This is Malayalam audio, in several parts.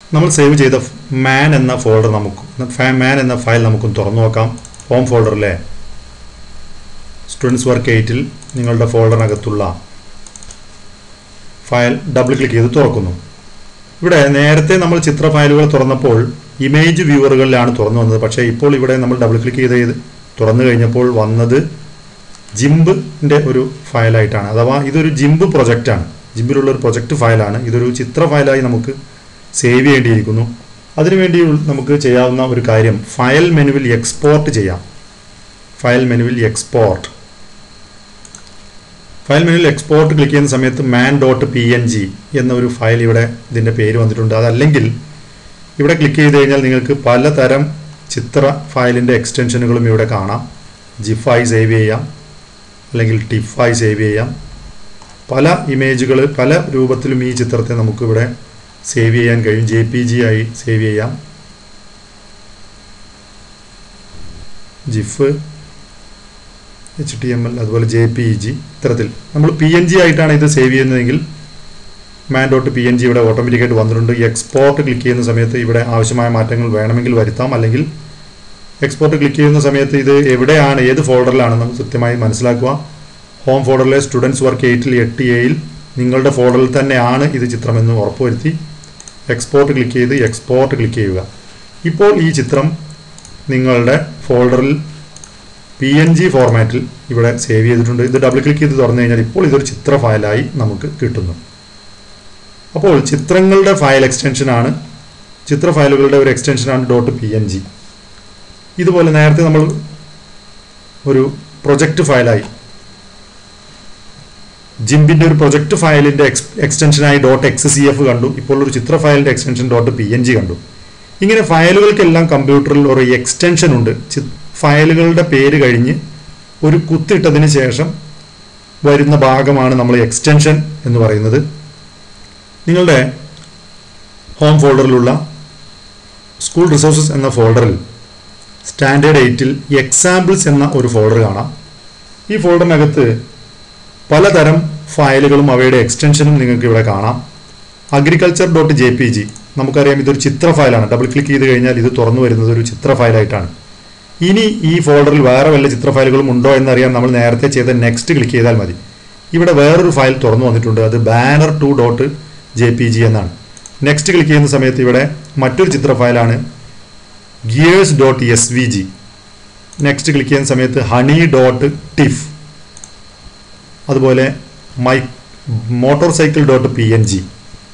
നമ്മൾ സേവ് ചെയ്ത മാൻ എന്ന ഫോൾഡർ നമുക്ക് മാൻ എന്ന ഫയൽ നമുക്കും തുറന്നു നോക്കാം ഹോം ഫോൾഡറിലെ സ്റ്റുഡൻസ് വർക്ക് എയ്റ്റിൽ നിങ്ങളുടെ ഫോൾഡറിനകത്തുള്ള ഫയൽ ഡബിൾ ക്ലിക്ക് ചെയ്ത് തുറക്കുന്നു ഇവിടെ നേരത്തെ നമ്മൾ ചിത്ര ഫയലുകൾ തുറന്നപ്പോൾ ഇമേജ് വ്യൂവറുകളിലാണ് തുറന്നു വന്നത് പക്ഷേ ഇപ്പോൾ ഇവിടെ നമ്മൾ ഡബിൾ ക്ലിക്ക് ചെയ്ത് തുറന്നു കഴിഞ്ഞപ്പോൾ വന്നത് ജിംബിൻ്റെ ഒരു ഫയലായിട്ടാണ് അഥവാ ഇതൊരു ജിംബ് പ്രൊജക്റ്റാണ് ജിംബിലുള്ള ഒരു പ്രൊജക്റ്റ് ഫയലാണ് ഇതൊരു ചിത്ര ഫയലായി നമുക്ക് സേവ് ചെയ്യേണ്ടിയിരിക്കുന്നു അതിനുവേണ്ടി നമുക്ക് ചെയ്യാവുന്ന ഒരു കാര്യം ഫയൽ മെനുവിൽ എക്സ്പോർട്ട് ചെയ്യാം ഫയൽ മെനുവിൽ എക്സ്പോർട്ട് ഫയൽ മെനുവിൽ എക്സ്പോർട്ട് ക്ലിക്ക് ചെയ്യുന്ന സമയത്ത് man dot P N G എന്ന ഒരു ഫയൽ ഇവിടെ ഇതിൻ്റെ പേര് വന്നിട്ടുണ്ട് അതല്ലെങ്കിൽ ഇവിടെ ക്ലിക്ക് ചെയ്ത് കഴിഞ്ഞാൽ നിങ്ങൾക്ക് പലതരം ചിത്ര ഫയലിൻ്റെ എക്സ്റ്റൻഷനുകളും ഇവിടെ കാണാം ജിഫായി സേവ് ചെയ്യാം അല്ലെങ്കിൽ ടിഫായി സേവ് ചെയ്യാം പല ഇമേജുകൾ പല രൂപത്തിലും ഈ ചിത്രത്തെ നമുക്കിവിടെ സേവ് ചെയ്യാൻ കഴിയും ജെ പി ജി ആയി സേവ് ചെയ്യാം GIF H T M L അതുപോലെ ജെ പി ജി ഇത്തരത്തിൽ നമ്മൾ പി എൻ ജി ആയിട്ടാണ് ഇത് സേവ് ചെയ്യുന്നതെങ്കിൽ man dot P N G ഇവിടെ ഓട്ടോമാറ്റിക്കായിട്ട് വന്നിട്ടുണ്ട് എക്സ്പോർട്ട് ക്ലിക്ക് ചെയ്യുന്ന സമയത്ത് ഇവിടെ ആവശ്യമായ മാറ്റങ്ങൾ വേണമെങ്കിൽ വരുത്താം അല്ലെങ്കിൽ എക്സ്പോർട്ട് ക്ലിക്ക് ചെയ്യുന്ന സമയത്ത് ഇത് എവിടെയാണ് ഏത് ഫോൾഡറിലാണെന്ന് കൃത്യമായി മനസ്സിലാക്കുക ഹോം ഫോൾഡറിലെ സ്റ്റുഡൻസ് വർക്ക് എയ്റ്റിൽ എട്ട് എയിൽ നിങ്ങളുടെ ഫോൾഡറിൽ തന്നെയാണ് ഇത് ചിത്രമെന്ന് ഉറപ്പുവരുത്തി എക്സ്പോർട്ട് ക്ലിക്ക് ചെയ്ത് എക്സ്പോർട്ട് ക്ലിക്ക് ചെയ്യുക ഇപ്പോൾ ഈ ചിത്രം നിങ്ങളുടെ ഫോൾഡറിൽ പി എൻ ജി ഫോർമാറ്റിൽ ഇവിടെ സേവ് ചെയ്തിട്ടുണ്ട് ഇത് ഡബിൾ ക്ലിക്ക് ചെയ്ത് തുറന്നു കഴിഞ്ഞാൽ ഇപ്പോൾ ഇതൊരു ചിത്ര ഫയലായി നമുക്ക് കിട്ടുന്നു അപ്പോൾ ചിത്രങ്ങളുടെ ഫയൽ എക്സ്റ്റൻഷനാണ് ചിത്ര ഫയലുകളുടെ ഒരു എക്സ്റ്റൻഷനാണ് ഡോട്ട് പി എൻ ജി ഇതുപോലെ നേരത്തെ നമ്മൾ ഒരു പ്രൊജക്റ്റ് ഫയലായി ജിംബിൻ്റെ ഒരു പ്രൊജക്റ്റ് ഫയലിൻ്റെ എക്സ് എക്സ്റ്റൻഷനായി ഡോട്ട് എക്സ് സി എഫ് കണ്ടു ഇപ്പോൾ ഒരു ചിത്ര ഫയലിൻ്റെ extension dot P N G കണ്ടു ഇങ്ങനെ ഫയലുകൾക്കെല്ലാം കമ്പ്യൂട്ടറിൽ ഒരു എക്സ്റ്റൻഷൻ ഉണ്ട് ഫയലുകളുടെ പേര് കഴിഞ്ഞ് ഒരു കുത്തിട്ടതിന് ശേഷം വരുന്ന ഭാഗമാണ് നമ്മൾ എക്സ്റ്റൻഷൻ എന്ന് പറയുന്നത് നിങ്ങളുടെ ഹോം ഫോൾഡറിലുള്ള സ്കൂൾ റിസോഴ്സസ് എന്ന ഫോൾഡറിൽ സ്റ്റാൻഡേർഡ് എയ്റ്റിൽ എക്സാമ്പിൾസ് എന്ന ഒരു ഫോൾഡർ കാണാം ഈ ഫോൾഡറിനകത്ത് പലതരം ഫയലുകളും അവയുടെ എക്സ്റ്റൻഷനും നിങ്ങൾക്ക് ഇവിടെ കാണാം agriculture dot J P G നമുക്കറിയാം ഇതൊരു ചിത്ര ഫയലാണ് ഡബിൾ ക്ലിക്ക് ചെയ്ത് കഴിഞ്ഞാൽ ഇത് തുറന്നു വരുന്നത് ഒരു ചിത്ര ഫയലായിട്ടാണ് ഇനി ഈ ഫോൾഡറിൽ വേറെ വല്ല ചിത്ര ഫയലുകളും ഉണ്ടോ എന്നറിയാൻ നമ്മൾ നേരത്തെ ചെയ്ത നെക്സ്റ്റ് ക്ലിക്ക് ചെയ്താൽ മതി ഇവിടെ വേറൊരു ഫയൽ തുറന്നു വന്നിട്ടുണ്ട് അത് banner two dot J P G എന്നാണ് നെക്സ്റ്റ് ക്ലിക്ക് ചെയ്യുന്ന സമയത്ത് ഇവിടെ മറ്റൊരു ചിത്ര ഫയലാണ് gears dot S V G next click ചെയ്യുന്ന സമയത്ത് ഹണി ഡോട്ട് ടിഫ് അതുപോലെ my motorcycle dot P N G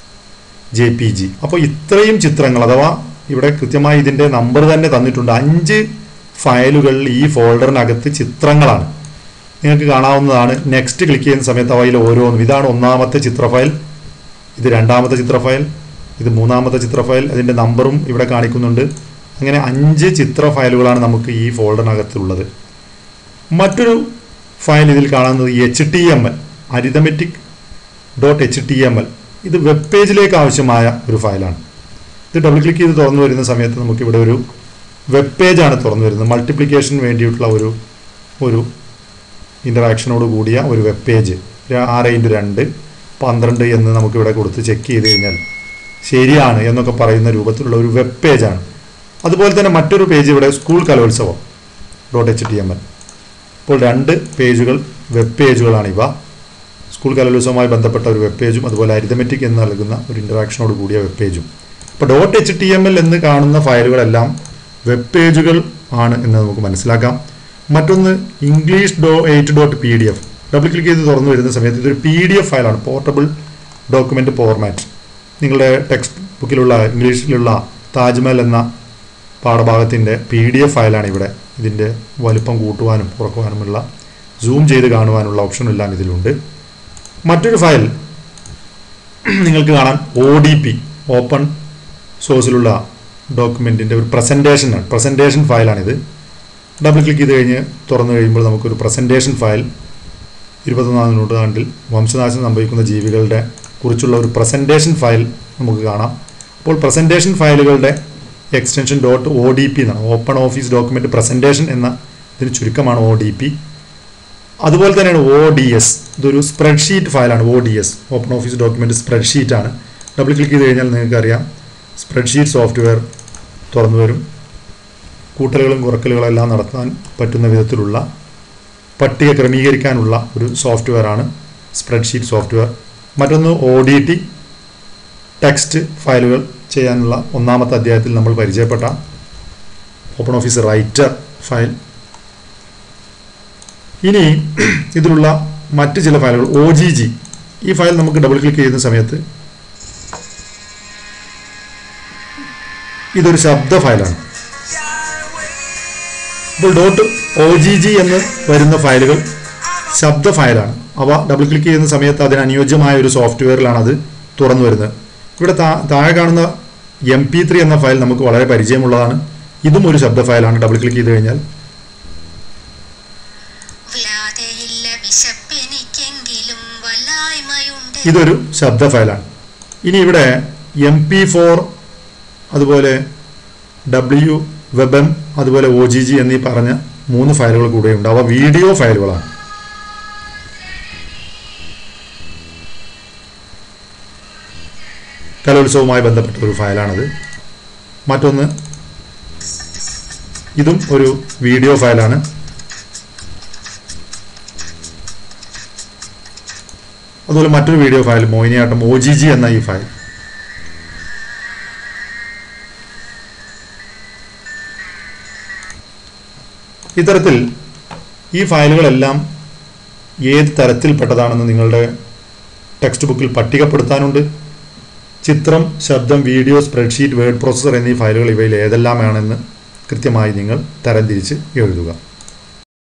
J P G അപ്പോൾ ഇത്രയും ചിത്രങ്ങൾ അഥവാ ഇവിടെ കൃത്യമായി ഇതിൻ്റെ നമ്പർ തന്നെ തന്നിട്ടുണ്ട് അഞ്ച് ഫയലുകൾ ഈ ഫോൾഡറിനകത്ത് ചിത്രങ്ങളാണ് നിങ്ങൾക്ക് കാണാവുന്നതാണ് നെക്സ്റ്റ് ക്ലിക്ക് ചെയ്യുന്ന സമയത്ത് അവയിൽ ഓരോന്നും ഇതാണ് ഒന്നാമത്തെ ചിത്ര ഫയൽ ഇത് രണ്ടാമത്തെ ചിത്ര ഫയൽ ഇത് മൂന്നാമത്തെ ചിത്ര ഫയൽ അതിൻ്റെ നമ്പറും ഇവിടെ കാണിക്കുന്നുണ്ട് അങ്ങനെ അഞ്ച് ചിത്ര ഫയലുകളാണ് നമുക്ക് ഈ ഫോൾഡറിനകത്തുള്ളത് മറ്റൊരു ഫയൽ ഇതിൽ കാണുന്നത് H T M L arithmetic dot H T M L ഇത് വെബ് പേജിലേക്ക് ആവശ്യമായ ഒരു ഫയലാണ് ഇത് ഡബിൾ ക്ലിക്ക് ചെയ്ത് തുറന്നു വരുന്ന സമയത്ത് നമുക്കിവിടെ ഒരു വെബ് പേജാണ് തുറന്നു വരുന്നത് മൾട്ടിപ്ലിക്കേഷന് വേണ്ടിയിട്ടുള്ള ഒരു ഒരു ഇൻ്ററാക്ഷനോട് കൂടിയ ഒരു വെബ് പേജ് ആറ് ഇൻറ്റു രണ്ട് പന്ത്രണ്ട് എന്ന് നമുക്കിവിടെ കൊടുത്ത് ചെക്ക് ചെയ്ത് കഴിഞ്ഞാൽ ശരിയാണ് എന്നൊക്കെ പറയുന്ന രൂപത്തിലുള്ള ഒരു വെബ് പേജാണ് അതുപോലെ തന്നെ മറ്റൊരു പേജ് ഇവിടെ school Kalolsavam dot H T M L ഇപ്പോൾ രണ്ട് പേജുകൾ വെബ് പേജുകളാണ് ഇവ സ്കൂൾ കലോത്സവവുമായി ബന്ധപ്പെട്ട ഒരു വെബ് പേജും അതുപോലെ അരിതമെറ്റിക് എന്ന് നൽകുന്ന ഒരു ഇൻ്ററാക്ഷനോട് കൂടിയ വെബ് പേജും ഇപ്പോൾ dot H T M L എന്ന് കാണുന്ന ഫയലുകളെല്ലാം വെബ് പേജുകൾ ആണ് എന്ന് നമുക്ക് മനസ്സിലാക്കാം മറ്റൊന്ന് ഇംഗ്ലീഷ് ഡോ eight dot P D F double click ചെയ്ത് തുറന്നു വരുന്ന സമയത്ത് ഇതൊരു P D F ഫയലാണ് portable document format നിങ്ങളുടെ ടെക്സ്റ്റ് ബുക്കിലുള്ള ഇംഗ്ലീഷിലുള്ള താജ്മഹൽ എന്ന പാഠഭാഗത്തിൻ്റെ പി ഡി എഫ് ഫയലാണ് ഇവിടെ ഇതിൻ്റെ വലുപ്പം കൂട്ടുവാനും കുറക്കുവാനുമുള്ള സൂം ചെയ്ത് കാണുവാനുള്ള ഓപ്ഷനെല്ലാം ഇതിലുണ്ട് മറ്റൊരു ഫയൽ നിങ്ങൾക്ക് കാണാൻ ഒ ഡി പി ഓപ്പൺ സോഴ്സിലുള്ള ഡോക്യുമെൻറ്റിൻ്റെ ഒരു പ്രസൻറ്റേഷനാണ് പ്രസൻറ്റേഷൻ ഫയലാണിത് ഡബിൾ ക്ലിക്ക് ചെയ്ത് കഴിഞ്ഞ് തുറന്നു കഴിയുമ്പോൾ നമുക്കൊരു പ്രസൻറ്റേഷൻ ഫയൽ ഇരുപത്തൊന്നാം നൂറ്റാണ്ടിൽ വംശനാശം സംഭവിക്കുന്ന ജീവികളുടെ കുറിച്ചുള്ള ഒരു പ്രസൻറ്റേഷൻ ഫയൽ നമുക്ക് കാണാം അപ്പോൾ പ്രസൻറ്റേഷൻ ഫയലുകളുടെ extension dot O D P എന്നാണ് ഓപ്പൺ ഓഫീസ് ഡോക്യുമെൻ്റ് പ്രസൻറ്റേഷൻ എന്ന ഇതിന് ചുരുക്കമാണ് ഒ ഡി പി അതുപോലെ തന്നെയാണ് ഒ ഡി എസ് ഇതൊരു സ്പ്രെഡ്ഷീറ്റ് ഫയലാണ് O D S open office document spreadsheet ആണ് ഡബിൾ ക്ലിക്ക് ചെയ്ത് കഴിഞ്ഞാൽ നിങ്ങൾക്ക് അറിയാം സ്പ്രെഡ്ഷീറ്റ് സോഫ്റ്റ്വെയർ തുറന്നു വരും കൂട്ടലുകളും കുറക്കലുകളും എല്ലാം നടത്താൻ പറ്റുന്ന വിധത്തിലുള്ള പട്ടിക ക്രമീകരിക്കാനുള്ള ഒരു സോഫ്റ്റ്വെയറാണ് സ്പ്രെഡ്ഷീറ്റ് സോഫ്റ്റ്വെയർ മറ്റൊന്ന് ഒ ഡി ടി ടെക്സ്റ്റ് ഫയലുകൾ ചെയ്യാനുള്ള ഒന്നാമത്തെ അധ്യായത്തിൽ നമ്മൾ പരിചയപ്പെട്ട ഓപ്പൺ ഓഫീസ് റൈറ്റർ ഫയൽ ഇനി ഇതിലുള്ള മറ്റ് ചില ഫയലുകൾ ഒ ജി ജി ഈ ഫയൽ നമുക്ക് ഡബിൾ ക്ലിക്ക് ചെയ്യുന്ന സമയത്ത് ഇതൊരു ശബ്ദ ഫയലാണ് ഇപ്പോൾ ഡോട്ട് ഒ ജി ജി എന്ന് വരുന്ന ഫയലുകൾ ശബ്ദ ഫയലാണ് അവ ഡബിൾ ക്ലിക്ക് ചെയ്യുന്ന സമയത്ത് അതിന് അനുയോജ്യമായ ഒരു സോഫ്റ്റ്വെയറിലാണ് അത് തുറന്നു വരുന്നത് ഇവിടെ താ താഴെ കാണുന്ന എം പി ത്രീ എന്ന ഫയൽ നമുക്ക് വളരെ പരിചയമുള്ളതാണ് ഇതും ഒരു ശബ്ദ ഫയലാണ് ഡബിൾ ക്ലിക്ക് ചെയ്ത് കഴിഞ്ഞാൽ വല്ലാതെയില്ല വിശപ്പെനിക്കെങ്കിലും വല്ലായ്മയുണ്ട് ഇതൊരു ശബ്ദ ഫയലാണ് ഇനി ഇവിടെ എം പി ഫോർ അതുപോലെ ഡബ്ല്യു വെബം അതുപോലെ ഒ ജി ജി എന്നീ പറഞ്ഞ മൂന്ന് ഫയലുകൾ കൂടെയുണ്ട് അവ വീഡിയോ ഫയലുകളാണ് കലോത്സവവുമായി ബന്ധപ്പെട്ട ഒരു ഫയലാണത് മറ്റൊന്ന് ഇതും ഒരു വീഡിയോ ഫയലാണ് അതുപോലെ മറ്റൊരു video file Mohiniyattam O G G എന്ന ഈ ഫയൽ ഇത്തരത്തിൽ ഈ ഫയലുകളെല്ലാം ഏത് തരത്തിൽപ്പെട്ടതാണെന്ന് നിങ്ങളുടെ ടെക്സ്റ്റ് ബുക്കിൽ പട്ടികപ്പെടുത്താനുണ്ട് ചിത്രം ശബ്ദം വീഡിയോ സ്പ്രെഡ്ഷീറ്റ് വേർഡ് പ്രോസസ്സർ എന്നീ ഫയലുകൾ ഇവയിൽ ഏതെല്ലാമാണെന്ന് കൃത്യമായി നിങ്ങൾ തരംതിരിച്ച് എഴുതുക